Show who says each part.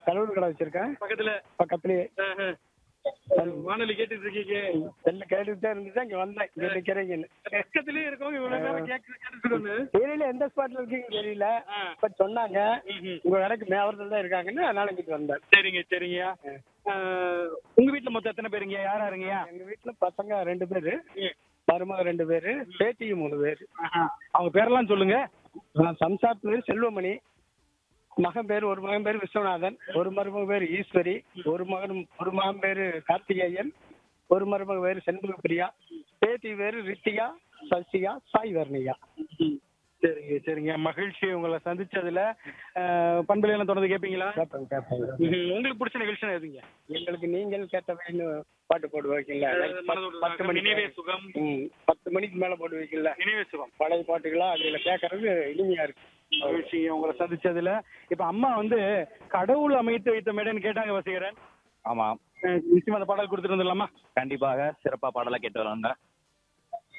Speaker 1: கலூர் கடை வச்சிருக்கேன்
Speaker 2: பக்கத்துல
Speaker 1: பக்கத்துலயே
Speaker 2: ஆஹா. வானொலி கேட்டுட்டு இருக்கீங்க
Speaker 1: செல்லு கேட்டுட்டு தான் இருந்துச்சு இங்க வந்தேன் இங்க நிக்கிறீங்கன்னு
Speaker 2: பக்கத்துலயே இருக்கவங்க இவ்வளவு நேரம் கேட்க கேட்டுட்டு
Speaker 1: தெரியல எந்த ஸ்பாட்ல இருக்கீங்க தெரியல
Speaker 2: ஆ.
Speaker 1: இப்ப சொன்னாங்க
Speaker 2: ம்ஹும்.
Speaker 1: உங்க கடைக்கு மேவரத்தில் தான் இருக்காங்கன்னு அதனால இங்கிட்டு வந்தேன்
Speaker 2: சரிங்க சரிங்கய்யா ஆஹ், உங்க வீட்டுல மொத்தம் எத்தனை பேருங்க யார் யாருங்கய்யா
Speaker 1: எங்க வீட்டுல பசங்க ரெண்டு பேரு மருமக ரெண்டு பேரு பேத்திக்கு மூணு பேரு
Speaker 2: ஆஹா. அவங்க பேரெல்லாம் சொல்லுங்க
Speaker 1: நான் சம்சார் பேர் செல்வமணி மகன் பேர் ஒரு மகன் பேர் விஸ்வநாதன் ஒரு மருமக பேர் ஈஸ்வரி ஒரு மகன் ஒரு மகன் பேரு கார்த்திகேயன் ஒரு மருமக பேர் செண்பக பிரியா பேத்தி பேரு ரித்திகா சசிகா சாய் வர்ணிகா
Speaker 2: சரிங்க சரிங்க மகிழ்ச்சி உங்களை சந்திச்சதுல ஆஹ், பண்புல எல்லாம் தொடர்ந்து கேட்பீங்களா
Speaker 1: கேட்பேன் கேட்பேன்
Speaker 2: ம்ஹும். உங்களுக்கு பிடிச்ச நிகழ்ச்சி எதுங்க
Speaker 1: எங்களுக்கு நீங்கள் கேட்ட வேணு பாட்டு போட்டு வைக்கல பத்து மணி
Speaker 2: நினைவே சுகம்
Speaker 1: ம், பத்து மணிக்கு மேல போட்டு வைக்கல
Speaker 2: நினைவே சுகம்
Speaker 1: பழைய பாட்டுகளா அதுல கேட்கறது இனிமையா இருக்கு
Speaker 2: மகிழ்ச்சி உங்களை சந்திச்சதுல இப்ப அம்மா வந்து கடவுள் அமைத்து வைத்த மேடைன்னு கேட்டாங்க வசீகரன்
Speaker 3: ஆமாம்
Speaker 2: அஹ் நிச்சயமா அந்த பாடல் கொடுத்துட்டு வந்துடலாமா
Speaker 3: கண்டிப்பாக சிறப்பாக பாடலை கேட்டு வராங்க